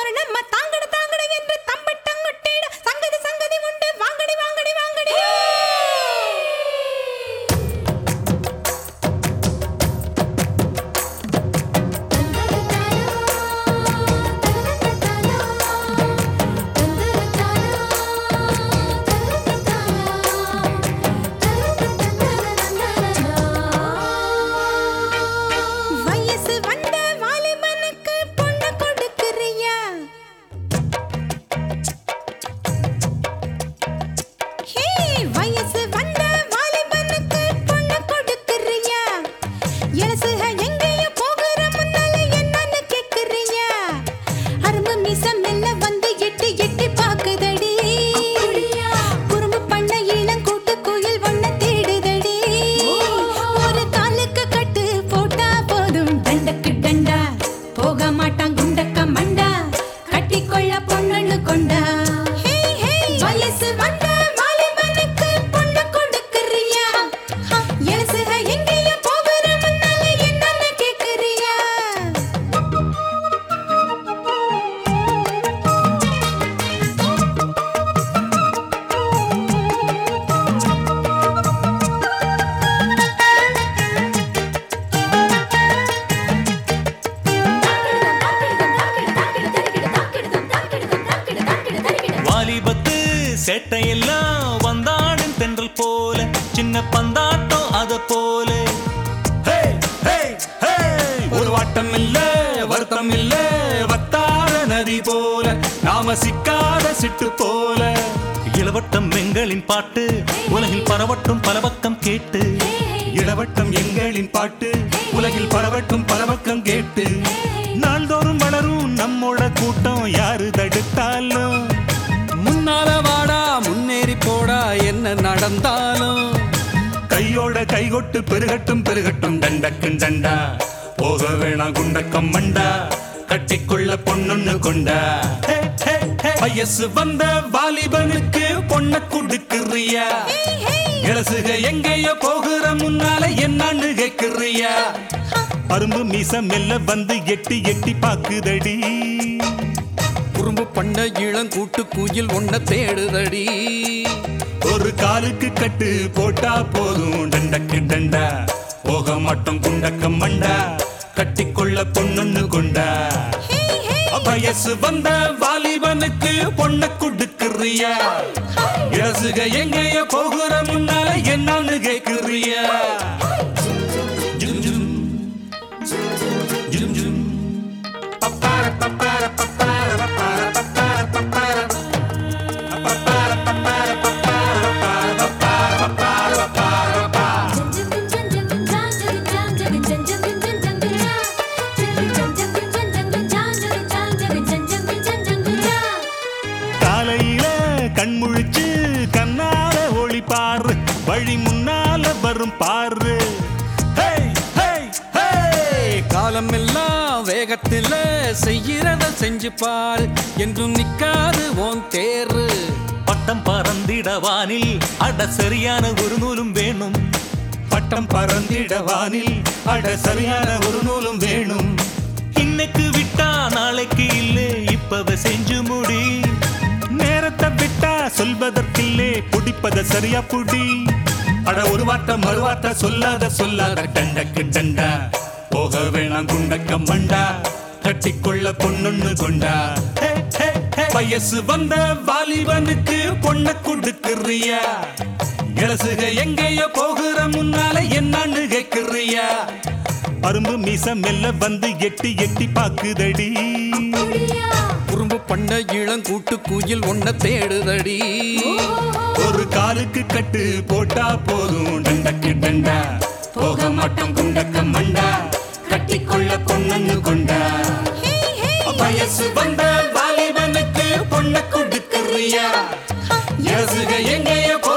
தோரணம்மா தாங்கட தாங்கட என்று தம்பட்டம் கொட்டிட சங்கதி சங்கதி உண்டு வாங்கடி வாங்கடி வாங்கடி வயசு வந்த வாலிபனுக்கு பொண்ணு கொடுக்கிறியா ஹே வயசு வந்த வாலிபனுக்கு பொண்ணு கொடுக்கிறியா எலசுக எங்கேயோ போகிற முன்னால என்னன்னு கேக்குறியா அரும்பு மீசம் மெல்ல வந்து எட்டி எட்டி பாக்குதடி குறும்பு பண்ண இளங்கூட்டு குயில் ஒண்ண தேடுதடி ஒரு காலுக்கு கட்டு போட்டா போதும் தண்டக்கு தண்டா போக மாட்டான் குண்டக்க மண்டா கட்டிக்கொள்ள பொண்ணு கொண்டா வயசு வந்த வாலிபனுக்கு பொண்ணு கொடுக்கிறியா எலசுக எங்கேயோ போகிற முன்னால என்னன்னு கேக்குறியா வாலிபத்து சேட்டையெல்லாம் வந்தாடும் தென்றல் போல சின்ன பந்தாட்டம் அத போல ஹே, ஹே, ஹே. ஒரு வாட்டம் இல்ல வருத்தம் இல்ல வத்தாத நதி போல நாம சிக்காத சிட்டு போல இளவட்டம் எங்களின் பாட்டு உலகில் பரவட்டும் பல பக்கம் கேட்டு இளவட்டம் எங்களின் பாட்டு உலகில் பரவட்டும் பல பக்கம் கேட்டு நாள்தோறும் வளரும் நம்மோட கூட்டம் யாரு தடுத்தாலும் முன்னால வாடா முன்னேறி போடா என்ன நடந்தாலும் கையோட கைகொட்டு பெருகட்டும் பெருகட்டும் தண்டக்கும் தண்டா போக வேணாம் குண்டக்கம் மண்டா கட்டிக்கொள்ள பொண்ணுன்னு கொண்டா ஹே, ஹே, ஹே. வயசு வந்த வாலிபனுக்கு பொண்ண கொடுக்குறியா இளசுக எங்கேயோ போகிற முன்னால என்னன்னு கேக்குறியா அரும்பு மீச மெல்ல வந்து எட்டி எட்டி பாக்குதடி குறும்பு பண்ண இளங்கூட்டு குயில் ஒன்ன தேடுதடி ஒரு காலுக்கு கட்டு போட்டா போதும் டண்டக்கு டண்டா போக மாட்டோம் குண்டக்கம் மண்டா கட்டிக்கொள்ள பொண்ணுன்னு கொண்டா வயசு வந்த வாலிபனுக்கு பொண்ண கொடுக்குறியா இளசுக எங்கேயோ போகிற முன்னால என்னன்னு கேக்குறியா ஜும் ஜும். ஜும் ஜும். பப்பார பப்பார பப்பார பப்பார பப்பார பப்பார காலையில கண் முழிச்சு கண்ணால ஒளி பாரு வழி முன்னால வரும் பாரு ஹேய், ஹேய், ஹேய். காலம் எல்லாம் வேகத்துல செய்யறத செஞ்சு பாரு என்றும் நிக்காது உன் தேரு பட்டம் பறந்திட வானில் அட சரியான ஒரு நூலும் வேணும் பட்டம் பறந்திட வானில் அட சரியான ஒரு நூலும் வேணும் இன்னைக்கு விட்டா நாளைக்கு இல்லை இப்பவ செஞ்சு முடி நேரத்தை விட்டா சொல்வதற்கில்லே புடிப்பத சரியா புடி அட ஒரு வார்த்தை மறுவார்த்தை சொல்லாத சொல்லாத டண்டக்கு டண்டா போக வேணாம் குண்டக்கம் மண்டா கட்டிக்கொள்ள பொண்ணுன்னு கொண்டா ஹே, ஹே, ஹே. வயசு வந்த வாலிபனுக்கு பொண்ண கொடுக்குறியா இளசுக எங்கேயோ போகிற முன்னால என்னன்னு கேக்குறியா அரும்பு மீச மெல்ல வந்து எட்டி எட்டி பாக்குதடி குறும்பு பண்ண இளங்கூட்டு குயில் ஒன்ன தேடுதடி ஒரு காலுக்கு கட்டு போட்டா போதும் டண்டக்கு டண்டா போக மாட்டோம் குண்டக்கம் மண்டா கட்டிக்கொள்ள பொண்ணுன்னு கொண்டா வயசு வந்த வாலிபனுக்கு பொண்ண கொடுக்குறியா இளசுக எங்கேயோ போ